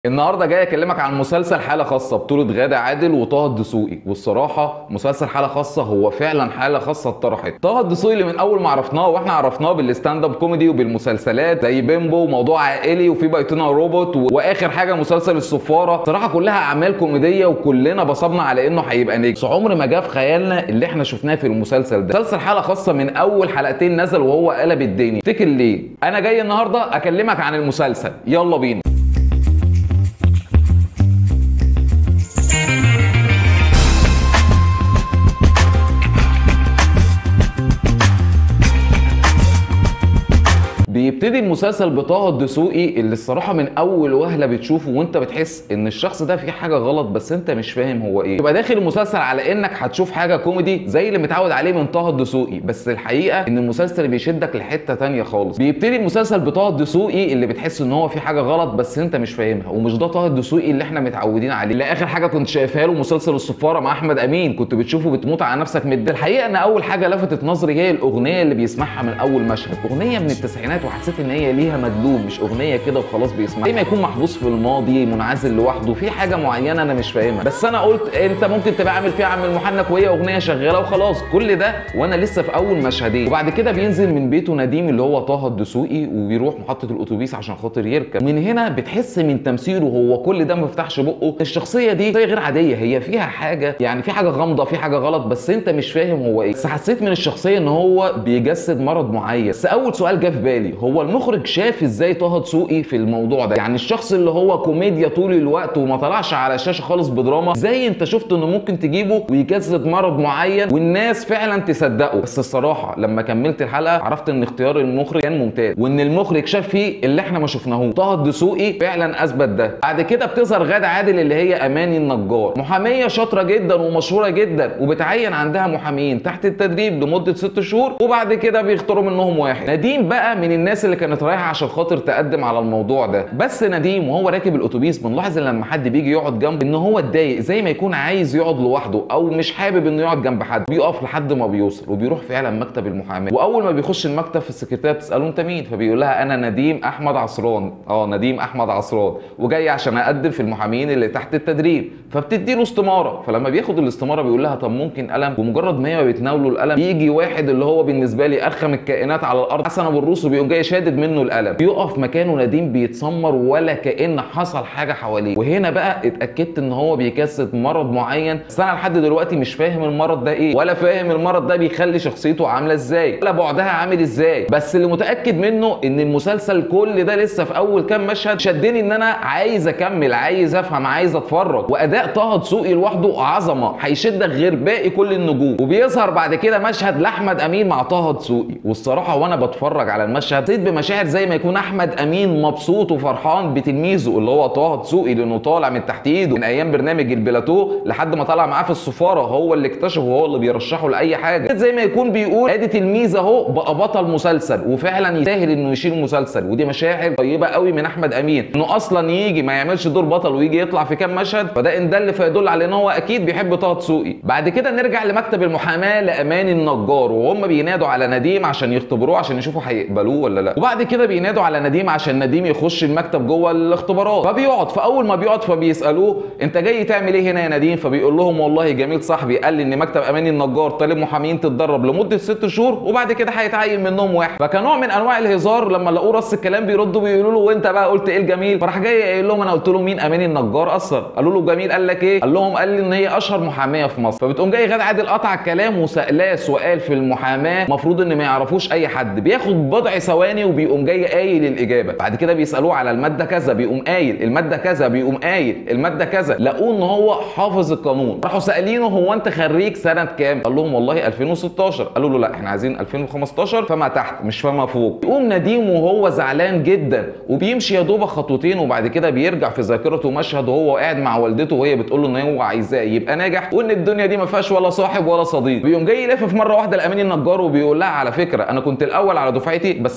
النهارده جاي اكلمك عن مسلسل حاله خاصه بطوله غاده عادل وطه الدسوقي والصراحه مسلسل حاله خاصه هو فعلا حاله خاصه اتطرحت طه الدسوقي اللي من اول ما عرفناه واحنا عرفناه بالستاند اب كوميدي وبالمسلسلات زي بيمبو وموضوع عائلي وفي بيتنا روبوت و... واخر حاجه مسلسل الصفاره صراحه كلها اعمال كوميديه وكلنا بصبنا على انه هيبقى نجم بس عمر ما جه في خيالنا اللي احنا شفناه في المسلسل ده مسلسل حاله خاصه من اول حلقتين نزل وهو قلب الدنيا تفتكر ليه انا جاي النهارده اكلمك عن المسلسل يلا بينا بيبتدي المسلسل بطه الدسوقي اللي الصراحه من اول وهله بتشوفه وانت بتحس ان الشخص ده فيه حاجه غلط بس انت مش فاهم هو ايه تبقى داخل المسلسل على انك هتشوف حاجه كوميدي زي اللي متعود عليه من طه الدسوقي بس الحقيقه ان المسلسل بيشدك لحته تانية خالص بيبتدي المسلسل بطه الدسوقي اللي بتحس ان هو في حاجه غلط بس انت مش فاهمها ومش ده طه الدسوقي اللي احنا متعودين عليه لا اخر حاجه كنت شايفها له مسلسل الصفاره مع احمد امين كنت بتشوفه بتموت على نفسك من الضحك. الحقيقه ان اول حاجه لفتت نظري هي الاغنيه اللي بيسمعها من اول مشهد اغنيه من التسعينات وحسيت ان هي ليها مدلول مش اغنيه كده وخلاص بيسمعها زي ما يكون محبوس في الماضي منعزل لوحده في حاجه معينه انا مش فاهمها بس انا قلت انت ممكن تبقى عامل فيها عم المحنك وهي اغنيه شغاله وخلاص كل ده وانا لسه في اول مشهدين وبعد كده بينزل من بيته نديم اللي هو طه الدسوقي وبيروح محطه الاتوبيس عشان خاطر يركب من هنا بتحس من تمثيله هو كل ده ما فتحش بقه الشخصيه دي زي غير عاديه هي فيها حاجه يعني في حاجه غامضه في حاجه غلط بس انت مش فاهم هو ايه بس حسيت من الشخصيه ان هو بيجسد مرض معين بس اول سؤال جه في بالي هو المخرج شاف ازاي طه دسوقي في الموضوع ده يعني الشخص اللي هو كوميديا طول الوقت وما طلعش على الشاشه خالص بدراما ازاي انت شفت انه ممكن تجيبه ويجسد مرض معين والناس فعلا تصدقه بس الصراحه لما كملت الحلقه عرفت ان اختيار المخرج كان ممتاز وان المخرج شاف فيه اللي احنا ما شفناهوش طه الدسوقي فعلا اثبت ده بعد كده بتظهر غاده عادل اللي هي اماني النجار محاميه شاطره جدا ومشهوره جدا وبتعين عندها محامين تحت التدريب لمده ست شهور وبعد كده بيختاروا منهم واحد نديم بقى من الناس اللي كانت رايحه عشان خاطر تقدم على الموضوع ده بس نديم وهو راكب الاتوبيس بنلاحظ ان لما حد بيجي يقعد جنبه ان هو اتضايق زي ما يكون عايز يقعد لوحده او مش حابب انه يقعد جنب حد بيقف لحد ما بيوصل وبيروح فعلا مكتب المحاماه واول ما بيخش المكتب في السكرتيره بتساله انت مين فبيقول لها انا نديم احمد عصران اه نديم احمد عصران وجاي عشان اقدم في المحامين اللي تحت التدريب فبتدي له استماره فلما بياخد الاستماره بيقول لها طب ممكن قلم ومجرد ما هي بتناوله القلم يجي واحد اللي هو بالنسبه لي ارخم الكائنات على الارض حسن ابو الروس وبيقوم جاي شادد منه القلم بيقف مكانه نديم بيتسمر ولا كان حصل حاجه حواليه وهنا بقى اتاكدت ان هو بيجسد مرض معين بس انا لحد دلوقتي مش فاهم المرض ده ايه ولا فاهم المرض ده بيخلي شخصيته عامله ازاي ولا بعدها عامل ازاي بس اللي متاكد منه ان المسلسل كل ده لسه في اول كام مشهد شدني ان انا عايز اكمل عايز افهم عايز اتفرج واداء طه دسوقي لوحده عظمه هيشدك غير باقي كل النجوم وبيظهر بعد كده مشهد لاحمد امين مع طه دسوقي والصراحه وانا بتفرج على المشهد حسيت بمشاعر زي ما يكون احمد امين مبسوط وفرحان بتلميذه اللي هو طه دسوقي لانه طالع من تحت ايده من ايام برنامج البلاتو لحد ما طلع معاه في السفاره هو اللي اكتشفه وهو اللي بيرشحه لاي حاجه زي ما يكون بيقول ادي تلميذ اهو بقى بطل مسلسل وفعلا يستاهل انه يشيل مسلسل ودي مشاعر طيبه قوي من احمد امين انه اصلا يجي ما يعملش دور بطل ويجي يطلع في كام مشهد فده ان دل فيدل على ان هو اكيد بيحب طه دسوقي بعد كده نرجع لمكتب المحاماه لامان النجار وهم بينادوا على نديم عشان يختبروه عشان يشوفوا هيقبلوه ولا لا وبعد كده بينادوا على نديم عشان نديم يخش المكتب جوه الاختبارات فبيقعد فاول ما بيقعد فبيسالوه انت جاي تعمل ايه هنا يا نديم فبيقول لهم والله جميل صاحبي قال لي ان مكتب اماني النجار طالب محامين تتدرب لمده ست شهور وبعد كده هيتعين منهم واحد فكنوع من انواع الهزار لما لقوه رص الكلام بيردوا بيقولوا له وانت بقى قلت ايه الجميل فراح جاي قايل لهم انا قلت له مين اماني النجار اصلا قالوا له جميل قال لك ايه قال لهم قال لي ان هي اشهر محاميه في مصر فبتقوم جاي غاد عادل قطع الكلام وسالاه سؤال في المحاماه المفروض ان ما يعرفوش اي حد بياخد بضع ثواني وبيقوم جاي قايل الاجابه بعد كده بيسالوه على الماده كذا بيقوم قايل الماده كذا بيقوم قايل الماده كذا لقوه ان هو حافظ القانون راحوا سالينه هو انت خريج سنه كام قال لهم والله 2016 قالوا له لا احنا عايزين 2015 فما تحت مش فما فوق يقوم نديم وهو زعلان جدا وبيمشي يا دوبك خطوتين وبعد كده بيرجع في ذاكرته مشهد وهو قاعد مع والدته وهي بتقول له ان هو عايزاه يبقى ناجح وان الدنيا دي ما فيهاش ولا صاحب ولا صديق بيقوم جاي يلف في مره واحده لامين النجار وبيقول لها على فكره انا كنت الاول على دفعتي بس ما تعينتش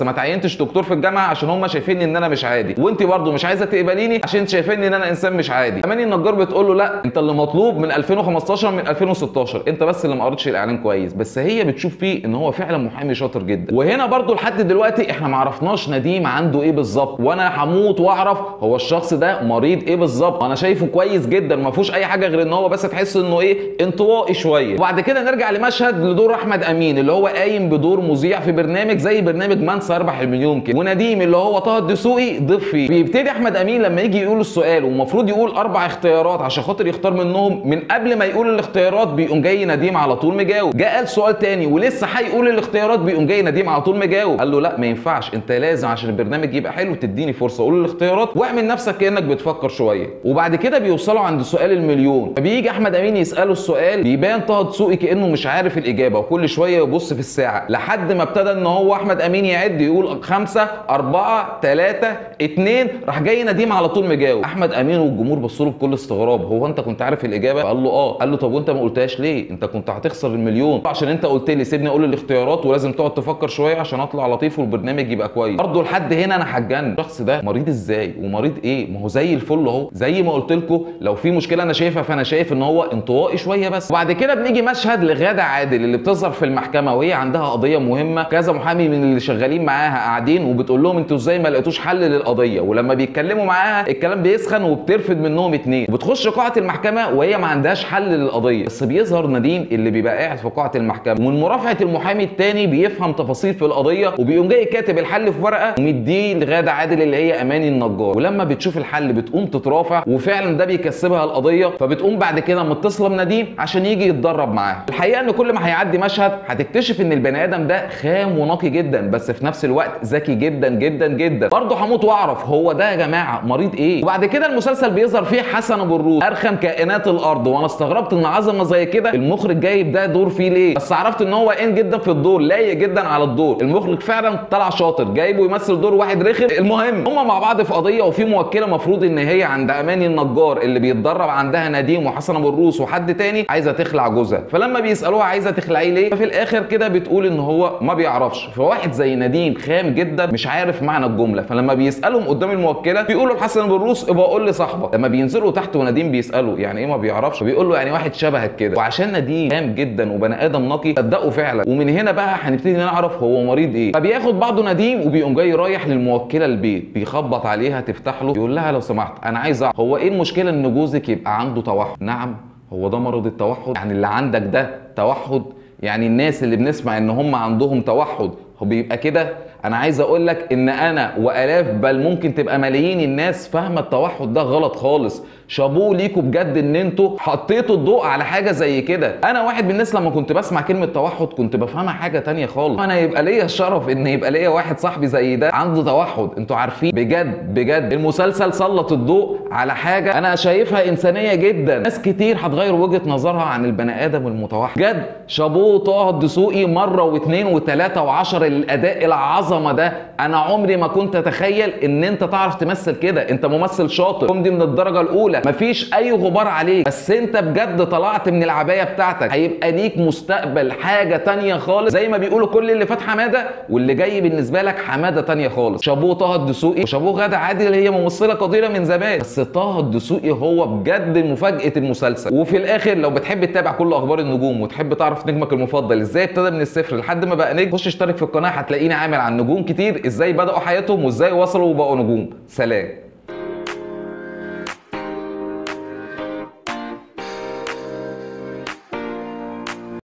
عينتش دكتور في الجامعه عشان هم شايفين ان انا مش عادي وانت برضو مش عايزه تقبليني عشان شايفين ان انا انسان مش عادي اماني النجار بتقول له لا انت اللي مطلوب من 2015 من 2016 انت بس اللي ما قريتش الاعلان كويس بس هي بتشوف فيه ان هو فعلا محامي شاطر جدا وهنا برضو لحد دلوقتي احنا ما عرفناش نديم عنده ايه بالظبط وانا هموت واعرف هو الشخص ده مريض ايه بالظبط انا شايفه كويس جدا ما فيهوش اي حاجه غير ان هو بس تحس انه ايه انطوائي شويه وبعد كده نرجع لمشهد لدور احمد امين اللي هو قايم بدور مذيع في برنامج زي برنامج من سيربح المليون كده ونديم اللي هو طه الدسوقي ضيف فيه بيبتدي احمد امين لما يجي يقول السؤال والمفروض يقول اربع اختيارات عشان خاطر يختار منهم من قبل ما يقول الاختيارات بيقوم جاي نديم على طول مجاوب جاء قال سؤال تاني ولسه هيقول الاختيارات بيقوم جاي نديم على طول مجاوب قال له لا ما ينفعش انت لازم عشان البرنامج يبقى حلو تديني فرصه قول الاختيارات واعمل نفسك كانك بتفكر شويه وبعد كده بيوصلوا عند سؤال المليون فبيجي احمد امين يساله السؤال بيبان طه دسوقي كانه مش عارف الاجابه وكل شويه يبص في الساعه لحد ما ابتدى ان هو احمد امين يعد يقول خمسة أربعة ثلاثة اتنين راح جاي نديم على طول مجاوب احمد امين والجمهور بصوا له بكل استغراب هو انت كنت عارف الاجابه قال له اه قال له طب وانت ما قلتهاش ليه انت كنت هتخسر المليون عشان انت قلت لي سيبني اقول الاختيارات ولازم تقعد تفكر شويه عشان اطلع لطيف والبرنامج يبقى كويس برضه لحد هنا انا هتجنن الشخص ده مريض ازاي ومريض ايه ما هو زي الفل اهو زي ما قلت لكم لو في مشكله انا شايفها فانا شايف ان هو انطوائي شويه بس وبعد كده بنيجي مشهد لغاده عادل اللي بتظهر في المحكمه وهي عندها قضيه مهمه كذا محامي من اللي شغالين معاها قاعدين وبتقول لهم انتوا ازاي ما لقيتوش حل للقضيه ولما بيتكلموا معاها الكلام بيسخن وبترفض منهم اتنين وبتخش قاعه المحكمه وهي ما عندهاش حل للقضيه بس بيظهر نديم اللي بيبقى قاعد في قاعه المحكمه ومن مرافعه المحامي التاني بيفهم تفاصيل في القضيه وبيقوم جاي كاتب الحل في ورقه ومديه لغاده عادل اللي هي اماني النجار ولما بتشوف الحل بتقوم تترافع وفعلا ده بيكسبها القضيه فبتقوم بعد كده متصله بنديم عشان يجي يتدرب معاها الحقيقه ان كل ما هيعدي مشهد هتكتشف ان البني ادم ده خام ونقي جدا بس في نفس الوقت ذكي جدا جدا جدا برضه هموت واعرف هو ده يا جماعه مريض ايه وبعد كده المسلسل بيظهر فيه حسن ابو الروس ارخم كائنات الارض وانا استغربت ان عظمه زي كده المخرج جايب ده دور فيه ليه بس عرفت ان هو ان جدا في الدور لايق جدا على الدور المخرج فعلا طلع شاطر جايبه يمثل دور واحد رخم المهم هما مع بعض في قضيه وفي موكله مفروض ان هي عند اماني النجار اللي بيتدرب عندها نديم وحسن ابو الروس وحد تاني عايزه تخلع جوزها فلما بيسالوها عايزه تخلعيه ليه ففي الاخر كده بتقول ان هو ما بيعرفش فواحد زي نديم خام جدا مش عارف معنى الجمله فلما بيسالهم قدام الموكله بيقولوا لحسن ابو الروس ابقى قول لي صاحبك لما بينزلوا تحت ونديم بيساله يعني ايه ما بيعرفش بيقول له يعني واحد شبهك كده وعشان نديم خام جدا وبني ادم نقي صدقوا فعلا ومن هنا بقى هنبتدي نعرف هو مريض ايه فبياخد بعضه نديم وبيقوم جاي رايح للموكله البيت بيخبط عليها تفتح له يقول لها لو سمحت انا عايز اعرف هو ايه المشكله ان جوزك يبقى عنده توحد نعم هو ده مرض التوحد يعني اللي عندك ده توحد يعني الناس اللي بنسمع ان هم عندهم توحد هو بيبقى كده انا عايز اقول لك ان انا والاف بل ممكن تبقى ملايين الناس فاهمه التوحد ده غلط خالص شابوه ليكوا بجد ان انتوا حطيتوا الضوء على حاجه زي كده انا واحد من الناس لما كنت بسمع كلمه توحد كنت بفهمها حاجه تانية خالص انا يبقى ليا الشرف ان يبقى ليا واحد صاحبي زي ده عنده توحد انتوا عارفين بجد بجد المسلسل سلط الضوء على حاجه انا شايفها انسانيه جدا ناس كتير هتغير وجهه نظرها عن البني ادم المتوحد بجد شابوه طه الدسوقي مره واثنين وثلاثه وعشرة للاداء العظمه ده انا عمري ما كنت اتخيل ان انت تعرف تمثل كده انت ممثل شاطر كوميدي من الدرجه الاولى مفيش اي غبار عليك بس انت بجد طلعت من العبايه بتاعتك هيبقى ليك مستقبل حاجه تانية خالص زي ما بيقولوا كل اللي فات حماده واللي جاي بالنسبه لك حماده تانية خالص شابوه طه الدسوقي وشابوه غاده عادل اللي هي ممثله قديره من زمان بس طه الدسوقي هو بجد مفاجاه المسلسل وفي الاخر لو بتحب تتابع كل اخبار النجوم وتحب تعرف نجمك المفضل ازاي ابتدى من الصفر لحد ما بقى نجم خش اشترك في القناه هتلاقيني عامل عن نجوم كتير ازاي بداوا حياتهم وازاي وصلوا وبقوا نجوم سلام